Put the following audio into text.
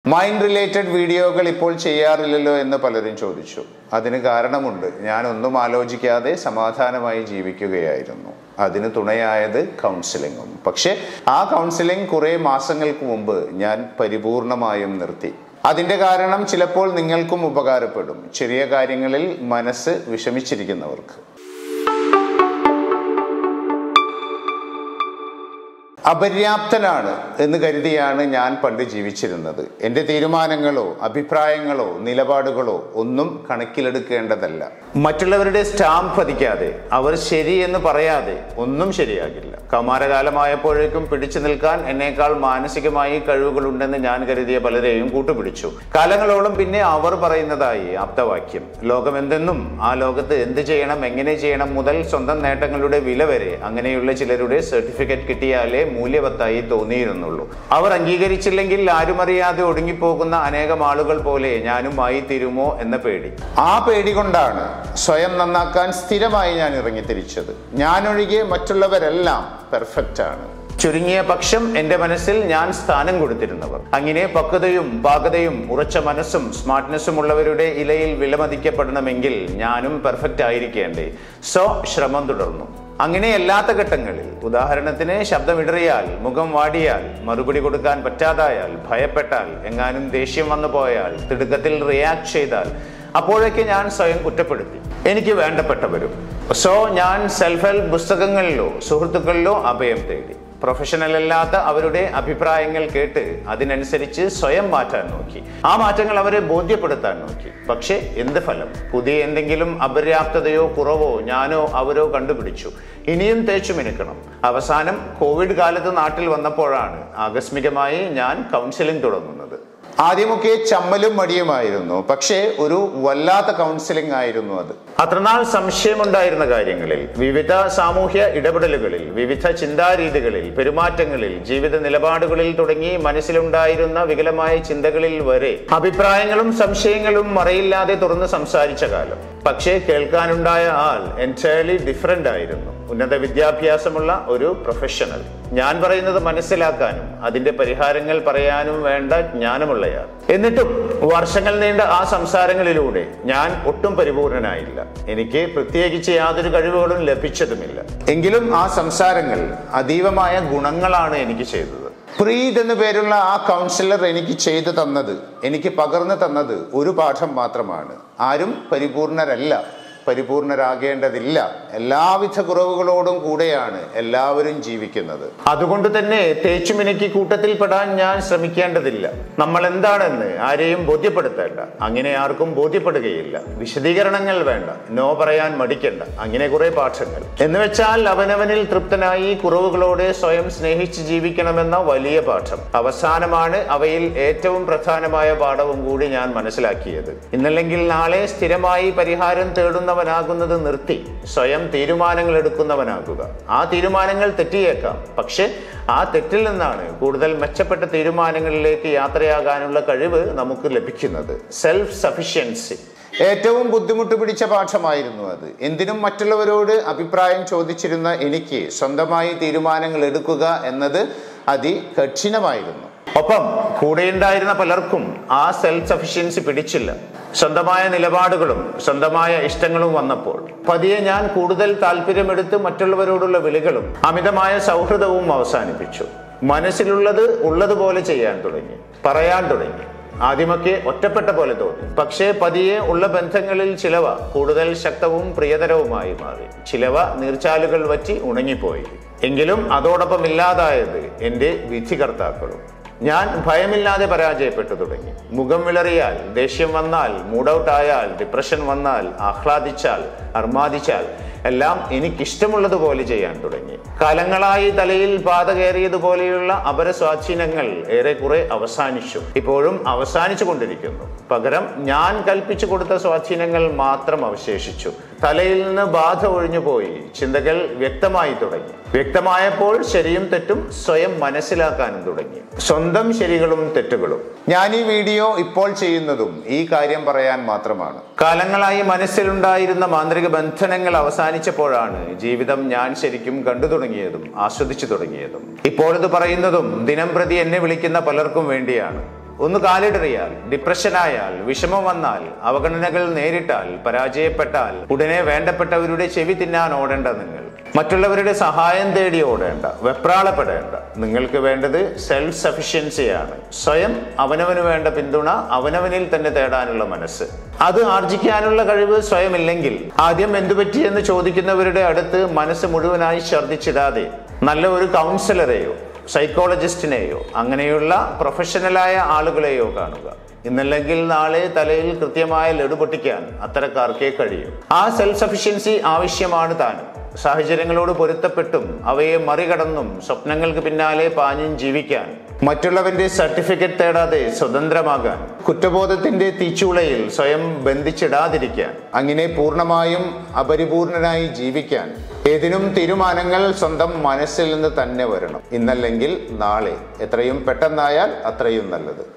mind related വീഡിയോകൾ ഇപ്പോൾ ചെയ്യാറില്ലല്ലോ എന്ന് പലരും ചോദിച്ചു അതിന് കാരണമുണ്ട് ഞാൻ ഒന്നും ആലോചിക്കാതെ സമാധാനമായി ജീവിക്കുകയായിരുന്നു അതിന് തുണയായത് കൗൺസിലിങ്ങും പക്ഷെ ആ കൗൺസിലിംഗ് കുറേ മാസങ്ങൾക്ക് മുമ്പ് ഞാൻ പരിപൂർണമായും നിർത്തി അതിന്റെ കാരണം ചിലപ്പോൾ നിങ്ങൾക്കും ഉപകാരപ്പെടും ചെറിയ കാര്യങ്ങളിൽ മനസ്സ് വിഷമിച്ചിരിക്കുന്നവർക്ക് അപര്യാപ്തനാണ് എന്ന് കരുതിയാണ് ഞാൻ പണ്ട് ജീവിച്ചിരുന്നത് എൻ്റെ തീരുമാനങ്ങളോ അഭിപ്രായങ്ങളോ നിലപാടുകളോ ഒന്നും കണക്കിലെടുക്കേണ്ടതല്ല മറ്റുള്ളവരുടെ സ്റ്റാമ്പ് പതിക്കാതെ അവർ ശരി എന്ന് പറയാതെ ഒന്നും ശരിയാകില്ല കൗമാരകാലമായപ്പോഴേക്കും പിടിച്ചു നിൽക്കാൻ എന്നേക്കാൾ മാനസികമായി കഴിവുകളുണ്ടെന്ന് ഞാൻ കരുതിയ പലരെയും കൂട്ടുപിടിച്ചു കാലങ്ങളോളം പിന്നെ അവർ പറയുന്നതായി ആപ്തവാക്യം ലോകം എന്തെന്നും ആ ലോകത്ത് എന്ത് ചെയ്യണം എങ്ങനെ ചെയ്യണം മുതൽ സ്വന്തം നേട്ടങ്ങളുടെ വില വരെ അങ്ങനെയുള്ള ചിലരുടെ സർട്ടിഫിക്കറ്റ് കിട്ടിയാലേ മൂല്യവത്തായി തോന്നിയിരുന്നുള്ളൂ അവർ അംഗീകരിച്ചില്ലെങ്കിൽ ആരുമറിയാതെ ഒടുങ്ങിപ്പോകുന്ന അനേകം ആളുകൾ പോലെ ഞാനും ആയി തീരുമോ എന്ന പേടി ആ പേടി കൊണ്ടാണ് സ്വയം നന്നാക്കാൻ സ്ഥിരമായി ഞാൻ ഇറങ്ങിത്തിരിച്ചത് ഞാനൊഴികെ മറ്റുള്ളവരെല്ലാം പെർഫെക്റ്റ് ആണ് ചുരുങ്ങിയ പക്ഷം എന്റെ മനസ്സിൽ ഞാൻ സ്ഥാനം കൊടുത്തിരുന്നവർ അങ്ങനെ പക്വതയും പാകതയും ഉറച്ച മനസ്സും സ്മാർട്ട്നെസ്സും ഉള്ളവരുടെ ഇലയിൽ വിലമതിക്കപ്പെടണമെങ്കിൽ ഞാനും പെർഫെക്റ്റ് ആയിരിക്കേണ്ടേ സോ ശ്രമം തുടർന്നു അങ്ങനെ അല്ലാത്ത ഘട്ടങ്ങളിൽ ഉദാഹരണത്തിന് ശബ്ദമിടറിയാൽ മുഖം വാടിയാൽ മറുപടി കൊടുക്കാൻ പറ്റാതായാൽ ഭയപ്പെട്ടാൽ എങ്ങാനും ദേഷ്യം വന്നു പോയാൽ തിടുക്കത്തിൽ റിയാക്ട് ചെയ്താൽ അപ്പോഴൊക്കെ ഞാൻ സ്വയം കുറ്റപ്പെടുത്തി എനിക്ക് വേണ്ടപ്പെട്ടവരും സോ ഞാൻ സെൽഫ് ഹെൽപ്പ് പുസ്തകങ്ങളിലോ സുഹൃത്തുക്കളിലോ അഭയം തേടി പ്രൊഫഷണൽ അല്ലാത്ത അവരുടെ അഭിപ്രായങ്ങൾ കേട്ട് അതിനനുസരിച്ച് സ്വയം മാറ്റാൻ നോക്കി ആ മാറ്റങ്ങൾ അവരെ ബോധ്യപ്പെടുത്താൻ നോക്കി പക്ഷേ എന്ത് ഫലം പുതിയ എന്തെങ്കിലും അപര്യാപ്തതയോ കുറവോ ഞാനോ അവരോ കണ്ടുപിടിച്ചു ഇനിയും തേച്ചു മിനുക്കണം അവസാനം കോവിഡ് കാലത്ത് നാട്ടിൽ വന്നപ്പോഴാണ് ആകസ്മികമായി ഞാൻ കൗൺസിലിംഗ് തുടങ്ങുന്നത് ആദ്യമൊക്കെ ചമ്മലും മടിയുമായിരുന്നു പക്ഷേ ഒരു വല്ലാത്ത കൗൺസിലിംഗ് ആയിരുന്നു അത് അത്രനാൾ സംശയമുണ്ടായിരുന്ന കാര്യങ്ങളിൽ വിവിധ സാമൂഹ്യ ഇടപെടലുകളിൽ വിവിധ ചിന്താരീതികളിൽ പെരുമാറ്റങ്ങളിൽ ജീവിത നിലപാടുകളിൽ തുടങ്ങി മനസ്സിലുണ്ടായിരുന്ന വികലമായ ചിന്തകളിൽ വരെ അഭിപ്രായങ്ങളും സംശയങ്ങളും മറയില്ലാതെ തുറന്ന് സംസാരിച്ച കാലം പക്ഷേ കേൾക്കാനുണ്ടായ ആൾ എൻറ്റയർലി ഡിഫറെന്റ് ആയിരുന്നു ഉന്നത വിദ്യാഭ്യാസമുള്ള ഒരു പ്രൊഫഷണൽ ഞാൻ പറയുന്നത് മനസ്സിലാക്കാനും അതിന്റെ പരിഹാരങ്ങൾ പറയാനും വേണ്ട ജ്ഞാനമുള്ളയാൾ എന്നിട്ടും വർഷങ്ങൾ നീണ്ട ആ സംസാരങ്ങളിലൂടെ ഞാൻ ഒട്ടും പരിപൂർണനായില്ല എനിക്ക് പ്രത്യേകിച്ച് യാതൊരു കഴിവുകളും ലഭിച്ചതുമില്ല എങ്കിലും ആ സംസാരങ്ങൾ അതീവമായ ഗുണങ്ങളാണ് എനിക്ക് ചെയ്തത് പ്രീത് എന്നു പേരുള്ള ആ കൗൺസിലർ എനിക്ക് ചെയ്തു തന്നത് എനിക്ക് പകർന്നു തന്നത് ഒരു പാഠം മാത്രമാണ് ആരും പരിപൂർണരല്ല പരിപൂർണരാകേണ്ടതില്ല എല്ലാവിധ കുറവുകളോടും കൂടെയാണ് എല്ലാവരും ജീവിക്കുന്നത് അതുകൊണ്ട് തന്നെ തേച്ചുമിനക്കി കൂട്ടത്തിൽപ്പെടാൻ ഞാൻ ശ്രമിക്കേണ്ടതില്ല നമ്മൾ എന്താണെന്ന് ആരെയും ബോധ്യപ്പെടുത്തേണ്ട അങ്ങനെ ആർക്കും ബോധ്യപ്പെടുകയില്ല വിശദീകരണങ്ങൾ വേണ്ട നോ പറയാൻ മടിക്കണ്ട അങ്ങനെ കുറെ പാഠങ്ങൾ എന്ന് വെച്ചാൽ അവനവനിൽ തൃപ്തനായി കുറവുകളോടെ സ്വയം സ്നേഹിച്ച് ജീവിക്കണമെന്ന വലിയ പാഠം അവസാനമാണ് അവയിൽ ഏറ്റവും പ്രധാനമായ പാഠവും കൂടി ഞാൻ മനസ്സിലാക്കിയത് ഇന്നല്ലെങ്കിൽ നാളെ സ്ഥിരമായി പരിഹാരം തേടുന്നവനാകുന്നത് നിർത്തി സ്വയം തീരുമാനങ്ങൾ എടുക്കുന്നവനാകുക ആ തീരുമാനങ്ങൾ തെറ്റിയേക്കാം പക്ഷെ ആ തെറ്റിൽ നിന്നാണ് കൂടുതൽ മെച്ചപ്പെട്ട തീരുമാനങ്ങളിലേക്ക് യാത്രയാകാനുള്ള കഴിവ് നമുക്ക് ലഭിക്കുന്നത് സെൽഫ് സഫിഷ്യൻസി ഏറ്റവും ബുദ്ധിമുട്ട് പിടിച്ച പാഠമായിരുന്നു അത് എന്തിനും മറ്റുള്ളവരോട് അഭിപ്രായം ചോദിച്ചിരുന്ന എനിക്ക് സ്വന്തമായി തീരുമാനങ്ങൾ എടുക്കുക എന്നത് അതികഠിനമായിരുന്നു ഒപ്പം കൂടെയുണ്ടായിരുന്ന പലർക്കും ആ സെൽഫ് സഫിഷ്യൻസി പിടിച്ചില്ല സ്വന്തമായ നിലപാടുകളും സ്വന്തമായ ഇഷ്ടങ്ങളും വന്നപ്പോൾ പതിയെ ഞാൻ കൂടുതൽ താല്പര്യമെടുത്ത് മറ്റുള്ളവരോടുള്ള വിളികളും അമിതമായ സൗഹൃദവും അവസാനിപ്പിച്ചു മനസ്സിലുള്ളത് ഉള്ളതുപോലെ ചെയ്യാൻ തുടങ്ങി പറയാൻ തുടങ്ങി ആദ്യമൊക്കെ ഒറ്റപ്പെട്ട പോലെ തോന്നി പക്ഷേ പതിയെ ഉള്ള ബന്ധങ്ങളിൽ ചിലവ കൂടുതൽ ശക്തവും പ്രിയതരവുമായി മാറി ചിലവ നീർച്ചാലുകൾ വറ്റി ഉണങ്ങിപ്പോയി എങ്കിലും അതോടൊപ്പം ഇല്ലാതായത് എൻ്റെ വിധികർത്താക്കളും ഞാൻ ഭയമില്ലാതെ പരാജയപ്പെട്ടു തുടങ്ങി മുഖം വിളറിയാൽ ദേഷ്യം വന്നാൽ മൂഡൌട്ട് ആയാൽ ഡിപ്രഷൻ വന്നാൽ ആഹ്ലാദിച്ചാൽ അർമാദിച്ചാൽ എല്ലാം എനിക്കിഷ്ടമുള്ളതുപോലെ ചെയ്യാൻ തുടങ്ങി കാലങ്ങളായി തലയിൽ പാത കയറിയതുപോലെയുള്ള അപരസ്വാധീനങ്ങൾ ഏറെക്കുറെ അവസാനിച്ചു ഇപ്പോഴും അവസാനിച്ചു കൊണ്ടിരിക്കുന്നു പകരം ഞാൻ കൽപ്പിച്ചു കൊടുത്ത സ്വാധീനങ്ങൾ മാത്രം അവശേഷിച്ചു തലയിൽ നിന്ന് ബാധ ഒഴിഞ്ഞുപോയി ചിന്തകൾ വ്യക്തമായി തുടങ്ങി വ്യക്തമായപ്പോൾ ശരിയും തെറ്റും സ്വയം മനസ്സിലാക്കാനും തുടങ്ങി സ്വന്തം ശരികളും തെറ്റുകളും ഞാൻ ഈ വീഡിയോ ഇപ്പോൾ ചെയ്യുന്നതും ഈ കാര്യം പറയാൻ മാത്രമാണ് കാലങ്ങളായി മനസ്സിലുണ്ടായിരുന്ന മാന്ത്രിക ബന്ധനങ്ങൾ അവസാനിച്ചപ്പോഴാണ് ജീവിതം ഞാൻ ശരിക്കും കണ്ടു തുടങ്ങിയതും ആസ്വദിച്ചു തുടങ്ങിയതും ഇപ്പോഴത് പറയുന്നതും ദിനം പ്രതി എന്നെ വിളിക്കുന്ന പലർക്കും വേണ്ടിയാണ് ഒന്ന് കാലിടറിയാൽ ഡിപ്രഷനായാൽ വിഷമം വന്നാൽ അവഗണനകൾ നേരിട്ടാൽ പരാജയപ്പെട്ടാൽ ഉടനെ വേണ്ടപ്പെട്ടവരുടെ ചെവി തിന്നാൻ ഓടേണ്ട നിങ്ങൾ മറ്റുള്ളവരുടെ സഹായം തേടി ഓടേണ്ട വെപ്രാളപ്പെടേണ്ട നിങ്ങൾക്ക് വേണ്ടത് സെൽഫ് സഫിഷ്യൻസിയാണ് സ്വയം അവനവന് വേണ്ട പിന്തുണ അവനവനിൽ തന്നെ തേടാനുള്ള മനസ്സ് അത് ആർജിക്കാനുള്ള കഴിവ് സ്വയമില്ലെങ്കിൽ ആദ്യം എന്തു പറ്റിയെന്ന് ചോദിക്കുന്നവരുടെ അടുത്ത് മനസ്സ് മുഴുവനായി ഛർദ്ദിച്ചിടാതെ നല്ല ഒരു കൗൺസിലറെയോ സൈക്കോളജിസ്റ്റിനെയോ അങ്ങനെയുള്ള പ്രൊഫഷണലായ ആളുകളെയോ കാണുക ഇന്നല്ലെങ്കിൽ നാളെ തലയിൽ കൃത്യമായ ലഡു പൊട്ടിക്കാൻ അത്തരക്കാർക്കേ കഴിയും ആ സെൽഫ് സഫിഷ്യൻസി ആവശ്യമാണ് താനും സാഹചര്യങ്ങളോട് പൊരുത്തപ്പെട്ടും അവയെ മറികടന്നും സ്വപ്നങ്ങൾക്ക് പിന്നാലെ പാഞ്ഞും ജീവിക്കാൻ മറ്റുള്ളവന്റെ സർട്ടിഫിക്കറ്റ് തേടാതെ സ്വതന്ത്രമാകാൻ കുറ്റബോധത്തിന്റെ തീച്ചൂളയിൽ സ്വയം ബന്ധിച്ചിടാതിരിക്കാൻ അങ്ങനെ പൂർണ്ണമായും അപരിപൂർണനായി ജീവിക്കാൻ ഏതിനും തീരുമാനങ്ങൾ സ്വന്തം മനസ്സിൽ നിന്ന് തന്നെ വരണം ഇന്നല്ലെങ്കിൽ നാളെ എത്രയും പെട്ടെന്നായാൽ അത്രയും നല്ലത്